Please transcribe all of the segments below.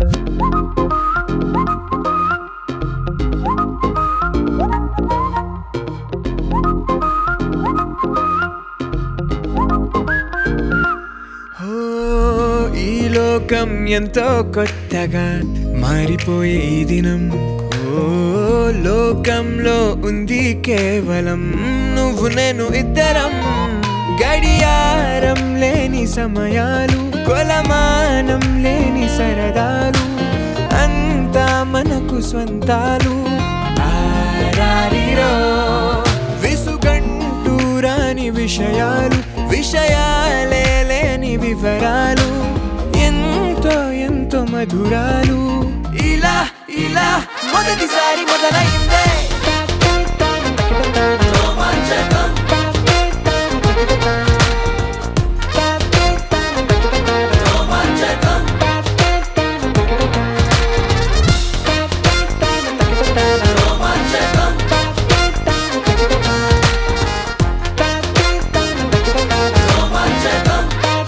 ఓ ఈ లోకం ఎంతో కొత్తగా మారిపోయే ఈ దినం ఓ లోకంలో ఉంది కేవలం నువ్వు నేను ఇద్దరం గడియారం లేని సమయాలు కొలమానం లేని సరదాలు అంతా మనకు స్వంతాలు ఆరారిరో విసుగంటూ రాని విషయాలు విషయాలే లేని వివరాలు ఎంతో ఎంతో మధురాలు ఇలా ఇలా మొదటిసారి మొదలైందే రోమాంచకం. రోమాంచకం. రోమాంచకం. రోమాంచకం.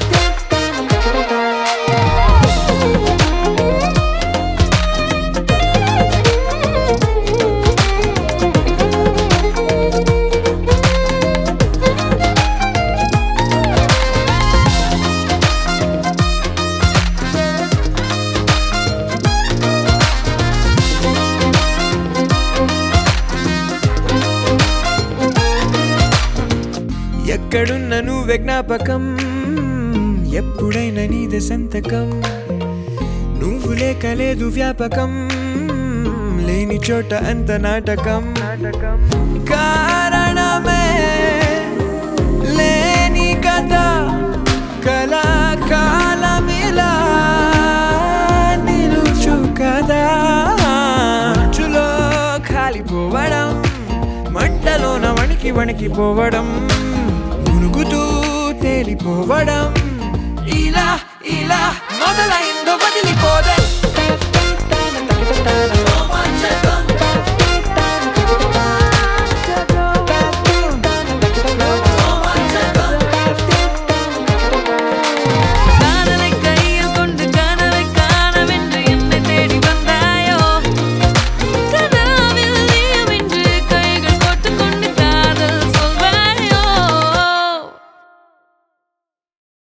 ఎక్కడున్న నువ్వే జ్ఞాపకం ఎప్పుడైనా నీదే సంతకం నువ్వు లేక లేదు వ్యాపకం లేని చోట అంత నాటకం కారణమే లేని కథ కళాకాలమిలా నిలుచు కదా మంచులో కాలిపోవడం మంటలోన వణికి వణికిపోవడం మునుగుతూ తేలిపోవడం ఇలా ఇలా మొదలైందో వదిలిపోదే